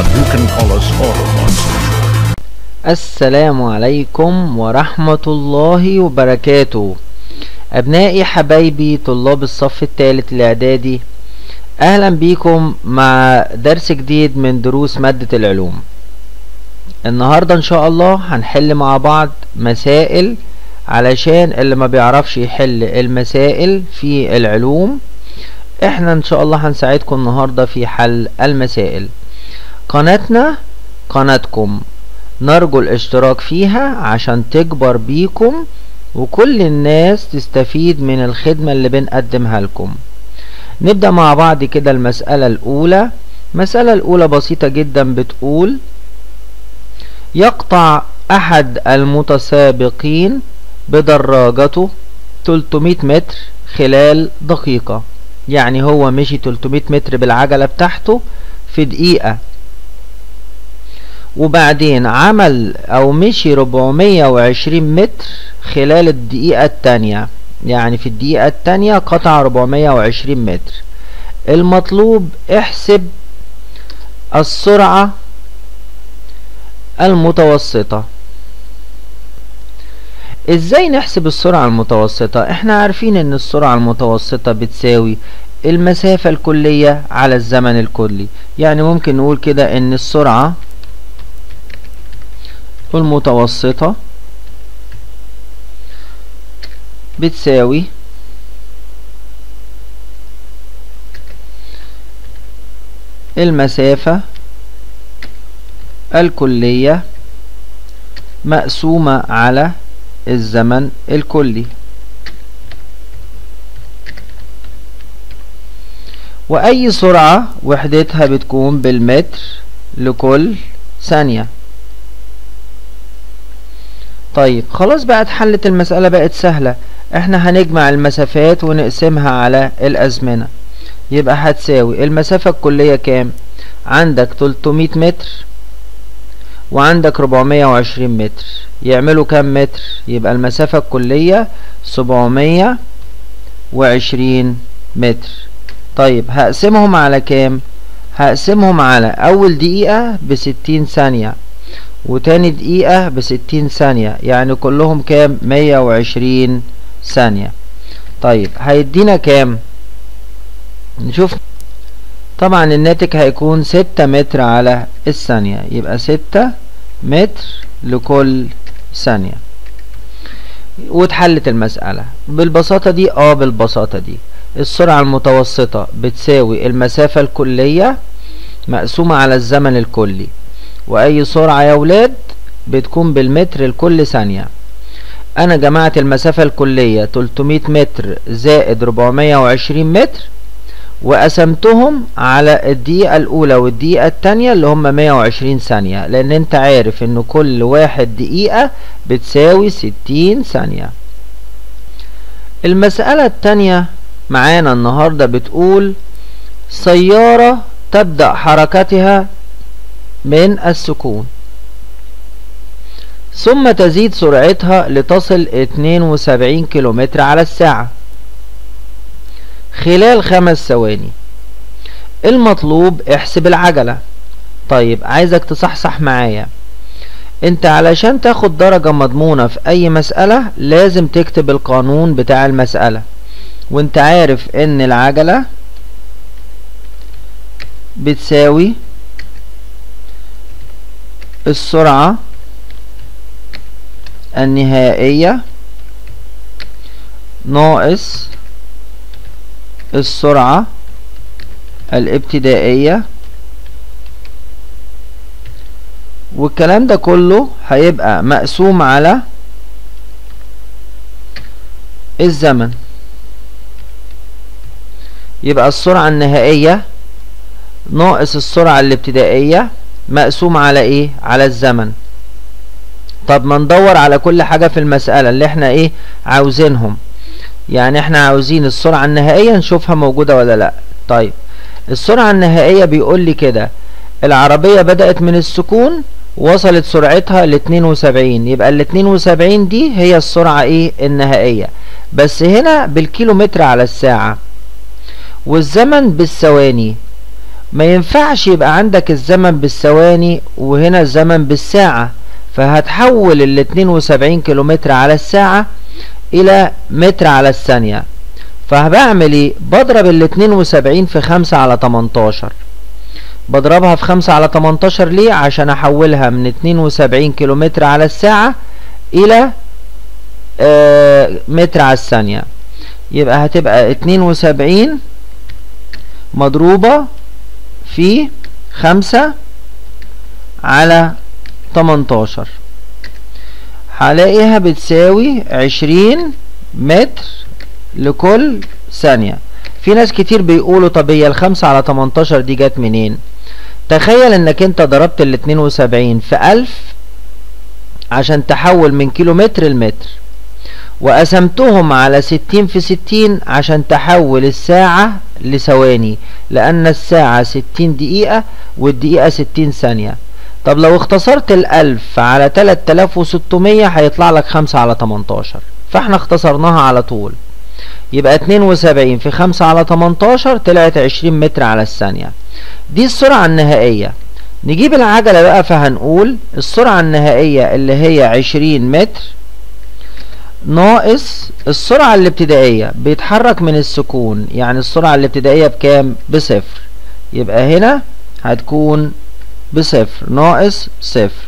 but you can call us auto monsters. السلام عليكم ورحمة الله وبركاته أبنائي حبايبي طلاب الصف الثالث الإعدادي أهلا بيكم مع درس جديد من دروس مادة العلوم النهاردة إن شاء الله هنحل مع بعض مسائل علشان اللي ما بيعرفش يحل المسائل في العلوم احنا ان شاء الله هنساعدكم النهاردة في حل المسائل قناتنا قناتكم نرجو الاشتراك فيها عشان تكبر بيكم وكل الناس تستفيد من الخدمة اللي بنقدمها لكم نبدأ مع بعض كده المسألة الأولى المسألة الأولى بسيطة جدا بتقول يقطع أحد المتسابقين بدراجته 300 متر خلال دقيقة يعني هو مشي 300 متر بالعجلة بتاعته في دقيقة وبعدين عمل او مشي 420 متر خلال الدقيقة التانية يعني في الدقيقة التانية قطع 420 متر المطلوب احسب السرعة المتوسطة ازاي نحسب السرعة المتوسطة احنا عارفين ان السرعة المتوسطة بتساوي المسافة الكلية على الزمن الكلي يعني ممكن نقول كده ان السرعة المتوسطة بتساوي المسافة الكلية مقسومة على الزمن الكلي وأي سرعة وحدتها بتكون بالمتر لكل ثانية طيب خلاص بقت حلت المسألة بقت سهلة احنا هنجمع المسافات ونقسمها على الأزمنة يبقى هتساوي المسافة الكلية كام عندك 300 متر وعندك 420 متر يعملوا كام متر يبقى المسافة الكلية 720 متر طيب هقسمهم على كام هقسمهم على اول دقيقة بستين ثانية وتاني دقيقة بستين ثانية يعني كلهم كام مية وعشرين ثانية طيب هيدينا كام نشوف طبعا الناتج هيكون ستة متر على الثانية يبقى ستة متر لكل ثانية واتحلت المسألة بالبساطة دي اه بالبساطة دي السرعة المتوسطة بتساوي المسافة الكلية مقسومة على الزمن الكلي واي سرعة يا ولاد بتكون بالمتر لكل ثانية انا جمعت المسافة الكلية 300 متر زائد 420 متر وقسمتهم على الدقيقة الاولى والدقيقة التانية اللي هم 120 ثانية لان انت عارف ان كل واحد دقيقة بتساوي 60 ثانية المسألة التانية معانا النهاردة بتقول سيارة تبدأ حركتها من السكون ثم تزيد سرعتها لتصل 72 كيلومتر على الساعة خلال خمس ثواني المطلوب احسب العجلة طيب عايزك تصحصح معايا انت علشان تاخد درجة مضمونة في اي مسألة لازم تكتب القانون بتاع المسألة وانت عارف ان العجلة بتساوي السرعة النهائية ناقص السرعة الابتدائية والكلام ده كله هيبقى مقسوم على الزمن يبقى السرعة النهائية ناقص السرعة الابتدائية مقسوم على ايه على الزمن طب ما ندور على كل حاجة في المسألة اللي احنا ايه عاوزينهم يعني احنا عاوزين السرعة النهائية نشوفها موجودة ولا لا طيب السرعة النهائية بيقول لي كده العربية بدأت من السكون وصلت سرعتها ل 72 يبقى ال 72 دي هي السرعة ايه النهائية بس هنا بالكيلومتر على الساعة والزمن بالثواني ما ينفعش يبقى عندك الزمن بالثواني وهنا الزمن بالساعة فهتحول ال 72 كيلومتر على الساعة الى متر على الثانية فهبعمل ايه بضرب ال 72 في 5 على 18 بضربها في 5 على 18 ليه عشان احولها من 72 كيلومتر على الساعة الى آه متر على الثانية يبقى هتبقى 72 مضروبة في 5 على 18 هلاقيها بتساوي 20 متر لكل ثانية في ناس كتير بيقولوا طب هي الخمسة على 18 دي جت منين تخيل انك انت ضربت ال 72 في 1000 عشان تحول من كيلو متر لمتر وقسمتهم على 60 في 60 عشان تحول الساعة لثواني لأن الساعة 60 دقيقة والدقيقة 60 ثانية طب لو اختصرت الألف على 3600 هيطلع لك 5 على 18 فاحنا اختصرناها على طول يبقى 72 في 5 على 18 طلعت 20 متر على الثانية دي السرعة النهائية نجيب العجلة بقى فهنقول السرعة النهائية اللي هي 20 متر ناقص السرعة الابتدائية بيتحرك من السكون يعني السرعة الابتدائية بكام بصفر يبقى هنا هتكون بصفر ناقص صفر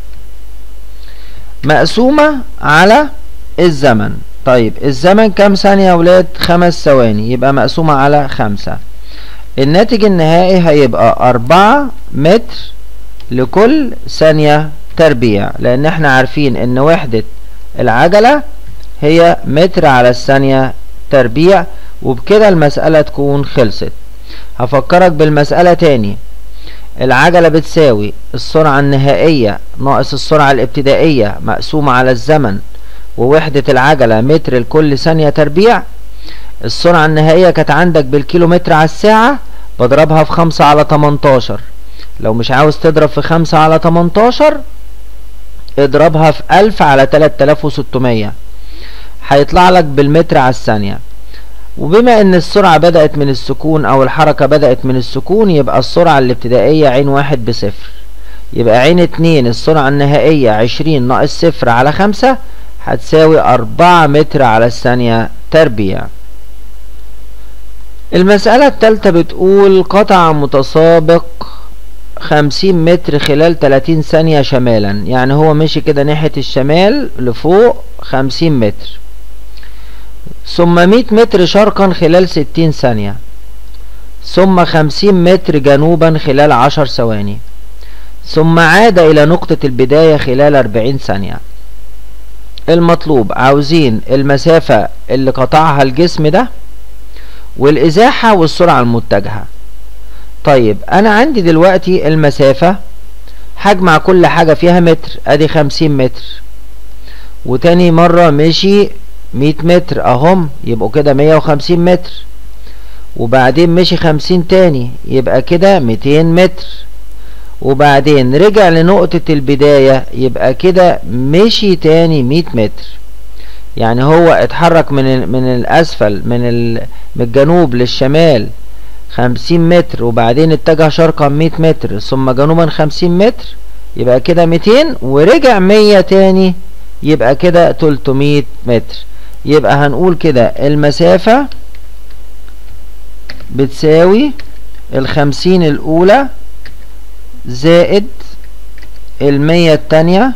مقسومة على الزمن طيب الزمن كام ثانية يا ولاد خمس ثواني يبقى مقسومة على خمسة الناتج النهائي هيبقى أربعة متر لكل ثانية تربيع لأن احنا عارفين إن وحدة العجلة هي متر على الثانية تربيع وبكده المسألة تكون خلصت هفكرك بالمسألة تاني العجلة بتساوي السرعة النهائية ناقص السرعة الابتدائية مقسومة على الزمن ووحدة العجلة متر لكل ثانية تربيع السرعة النهائية كانت عندك بالكيلومتر على الساعة بضربها في خمسة على تمنتاشر لو مش عاوز تضرب في خمسة على تمنتاشر اضربها في ألف على تلات آلاف وستمية هيطلع لك بالمتر على الثانية وبما ان السرعة بدأت من السكون او الحركة بدأت من السكون يبقى السرعة الابتدائية عين واحد بصفر يبقى عين اتنين السرعة النهائية عشرين ناقص صفر على خمسة هتساوي أربعة متر على الثانية تربيع المسألة التالتة بتقول قطع متسابق خمسين متر خلال تلاتين ثانية شمالا يعني هو مشي كده ناحية الشمال لفوق خمسين متر ثم مية متر شرقا خلال ستين ثانية ثم خمسين متر جنوبا خلال عشر ثواني ثم عاد إلى نقطة البداية خلال أربعين ثانية المطلوب عاوزين المسافة اللي قطعها الجسم ده والإزاحة والسرعة المتجهة طيب أنا عندي دلوقتي المسافة هجمع كل حاجة فيها متر أدي خمسين متر وتاني مرة مشي مية متر أهم يبقوا كده مية وخمسين متر وبعدين مشي خمسين تاني يبقى كده ميتين متر وبعدين رجع لنقطة البداية يبقى كده مشي تاني مية متر يعني هو اتحرك من من الأسفل من, من الجنوب للشمال خمسين متر وبعدين اتجه شرقا مية متر ثم جنوبا خمسين متر يبقى كده ميتين ورجع مية تاني يبقى كده تلتمية متر يبقى هنقول كده المسافة بتساوي الخمسين الأولى زائد المية التانية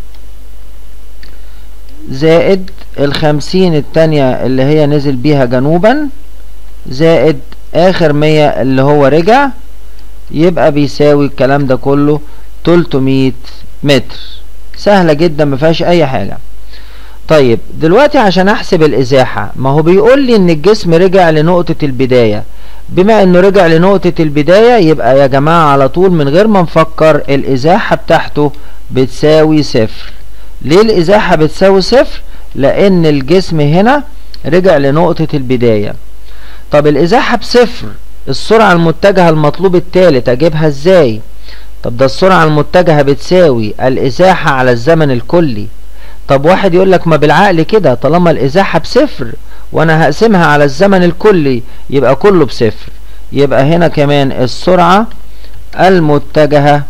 زائد الخمسين التانية اللي هي نزل بيها جنوبا زائد اخر مية اللي هو رجع يبقى بيساوي الكلام ده كله تلتمية متر سهلة جدا مفيهاش اي حاجة طيب دلوقتي عشان احسب الازاحة ما هو بيقول لي ان الجسم رجع لنقطة البداية بما انه رجع لنقطة البداية يبقى يا جماعة على طول من غير ما نفكر الازاحة بتاعته بتساوي صفر ليه الازاحة بتساوي صفر لان الجسم هنا رجع لنقطة البداية طب الازاحة بصفر السرعة المتجهة المطلوب التالت اجيبها ازاي طب ده السرعة المتجهة بتساوي الازاحة على الزمن الكلي طب واحد يقول لك ما بالعقل كده طالما الازاحة بصفر وانا هقسمها على الزمن الكلي يبقى كله بصفر يبقى هنا كمان السرعة المتجهة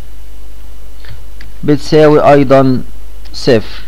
بتساوي ايضا صفر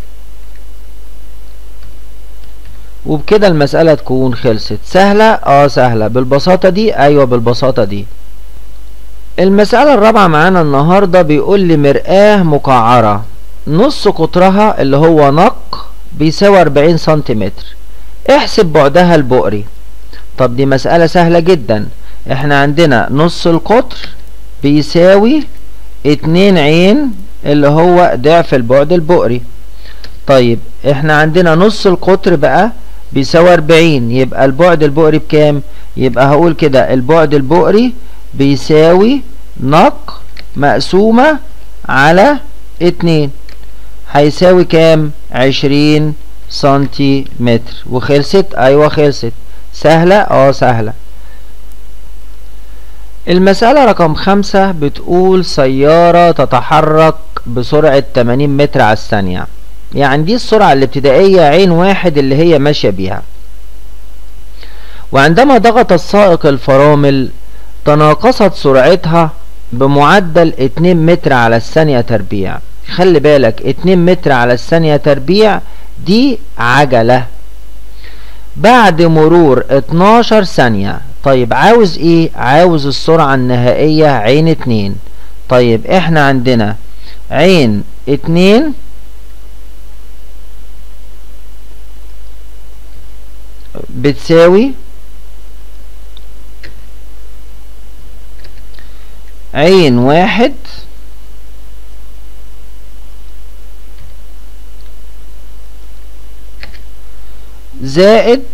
وبكده المسألة تكون خلصت سهلة اه سهلة بالبساطة دي ايوه بالبساطة دي المسألة الرابعة معانا النهاردة بيقول لي مرآة مقعرة نص قطرها اللي هو نق بيساوي 40 سنتيمتر احسب بعدها البؤري طب دي مسألة سهلة جدا احنا عندنا نص القطر بيساوي اتنين عين اللي هو ضعف البعد البؤري طيب احنا عندنا نص القطر بقى بيساوي 40 يبقى البعد البؤري بكام يبقى هقول كده البعد البؤري بيساوي نق مقسومة على اتنين هيساوي كام عشرين سنتيمتر وخلصت ايوه خلصت سهلة اه سهلة المسألة رقم خمسة بتقول سيارة تتحرك بسرعة 80 متر على الثانية يعني دي السرعة الابتدائية عين واحد اللي هي ماشية بيها وعندما ضغط السائق الفرامل تناقصت سرعتها بمعدل 2 متر على الثانية تربيع خلي بالك 2 متر على الثانية تربيع دي عجلة بعد مرور 12 ثانية طيب عاوز ايه عاوز السرعة النهائية عين اتنين طيب احنا عندنا عين اتنين بتساوي عين واحد زائد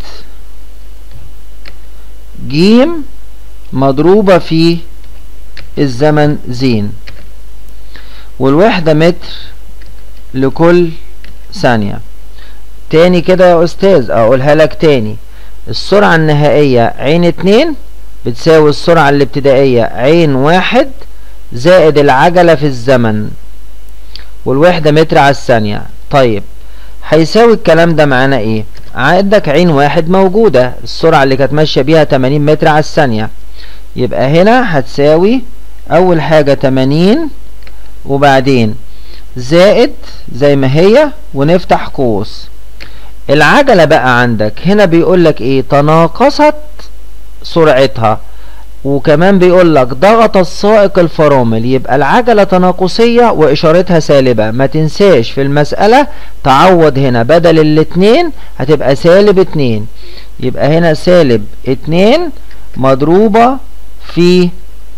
جيم مضروبة في الزمن زين والوحدة متر لكل ثانية تاني كده يا أستاذ أقولها لك تاني السرعة النهائية عين اتنين بتساوي السرعة الابتدائية عين واحد زائد العجلة في الزمن والوحدة متر على الثانية طيب هيساوي الكلام ده معانا ايه عندك عين واحد موجودة السرعة اللي كانت ماشية بيها 80 متر على الثانية يبقى هنا هتساوي اول حاجة 80 وبعدين زائد زي ما هي ونفتح قوس العجلة بقى عندك هنا بيقولك ايه تناقصت سرعتها وكمان بيقول لك ضغط السائق الفرامل يبقى العجلة تناقصية وإشارتها سالبة ما تنساش في المسألة تعوض هنا بدل الاتنين هتبقى سالب اتنين يبقى هنا سالب اتنين مضروبة في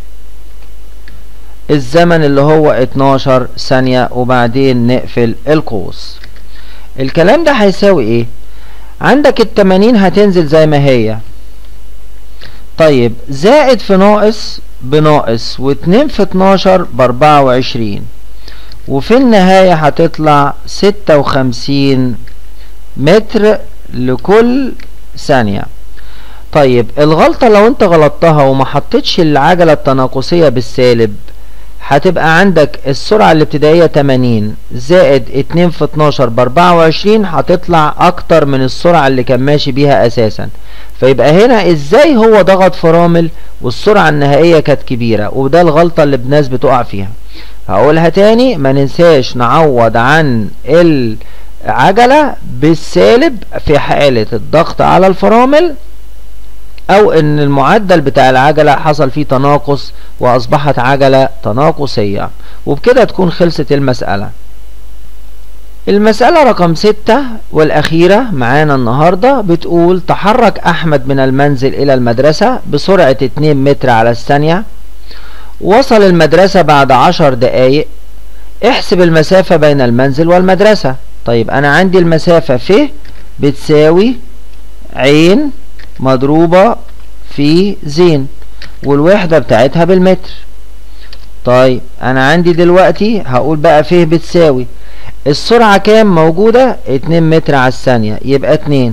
الزمن اللي هو 12 ثانية وبعدين نقفل القوس الكلام ده هيساوي ايه عندك التمانين هتنزل زي ما هي طيب زائد في ناقص بناقص واتنين في اتناشر باربعة وعشرين وفي النهاية هتطلع ستة وخمسين متر لكل ثانية طيب الغلطة لو انت غلطتها وما حطيتش العجلة التناقصية بالسالب هتبقى عندك السرعة الابتدائية 80 زائد 2 في 12 ب 24 هتطلع اكتر من السرعة اللي كان ماشي بيها اساسا فيبقى هنا ازاي هو ضغط فرامل والسرعة النهائية كانت كبيرة وده الغلطة اللي الناس بتقع فيها هقولها تاني ما ننساش نعوض عن العجلة بالسالب في حالة الضغط على الفرامل او ان المعدل بتاع العجلة حصل فيه تناقص واصبحت عجلة تناقصية وبكده تكون خلصت المسألة المسألة رقم ستة والأخيرة معانا النهاردة بتقول تحرك أحمد من المنزل إلى المدرسة بسرعة 2 متر على الثانية وصل المدرسة بعد عشر دقايق احسب المسافة بين المنزل والمدرسة طيب أنا عندي المسافة ف بتساوي عين مضروبة في زين والوحدة بتاعتها بالمتر طيب انا عندي دلوقتي هقول بقى فيه بتساوي السرعة كام موجودة اتنين متر على الثانية يبقى اتنين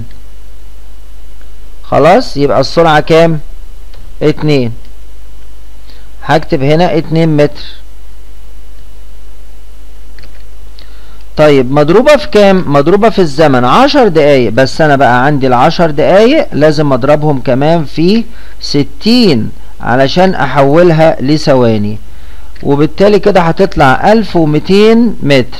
خلاص يبقى السرعة كام اتنين هكتب هنا اتنين متر طيب مضروبة في كام مضروبة في الزمن عشر دقايق بس انا بقى عندي العشر دقايق لازم اضربهم كمان في ستين علشان احولها لثواني وبالتالي كده هتطلع الف ومتين متر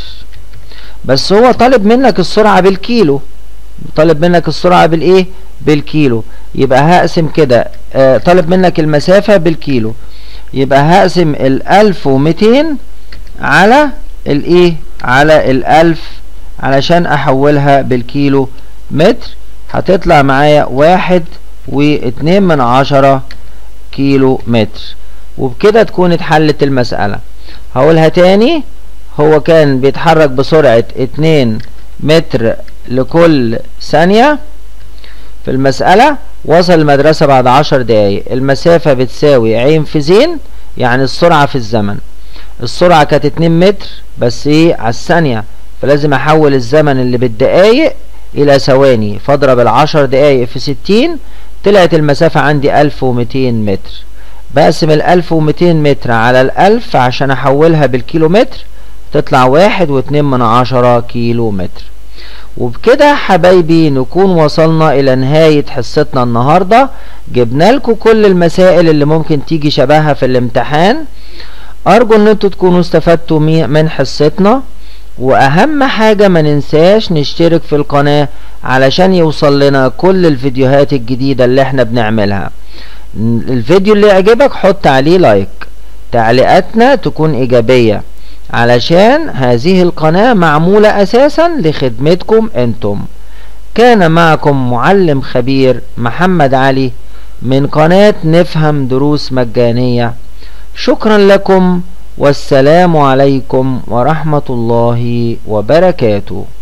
بس هو طالب منك السرعة بالكيلو طالب منك السرعة بالايه بالكيلو يبقى هقسم كده آه طالب منك المسافة بالكيلو يبقى هقسم الالف ومتين على الايه على الالف علشان احولها بالكيلو متر هتطلع معايا واحد واتنين من عشرة كيلو متر وبكده تكون اتحلت المسألة هقولها تاني هو كان بيتحرك بسرعة اتنين متر لكل ثانية في المسألة وصل المدرسة بعد عشر دقايق المسافة بتساوي عين في زين يعني السرعة في الزمن السرعة كانت اتنين متر بس ايه على الثانية فلازم احول الزمن اللي بالدقايق الى ثواني فاضرب العشر دقايق في ستين طلعت المسافة عندي الف ومتين متر بقسم الالف ومتين متر على الالف عشان احولها بالكيلو متر تطلع واحد واتنين من عشرة كيلو متر وبكده حبايبي نكون وصلنا الى نهاية حصتنا النهاردة جبنا لكم كل المسائل اللي ممكن تيجي شبهها في الامتحان ارجو ان انتوا تكونوا استفدتوا من حصتنا واهم حاجة ما ننساش نشترك في القناة علشان يوصل لنا كل الفيديوهات الجديدة اللي احنا بنعملها الفيديو اللي يعجبك حط عليه لايك تعليقاتنا تكون ايجابية علشان هذه القناة معمولة اساسا لخدمتكم انتم كان معكم معلم خبير محمد علي من قناة نفهم دروس مجانية شكرا لكم والسلام عليكم ورحمة الله وبركاته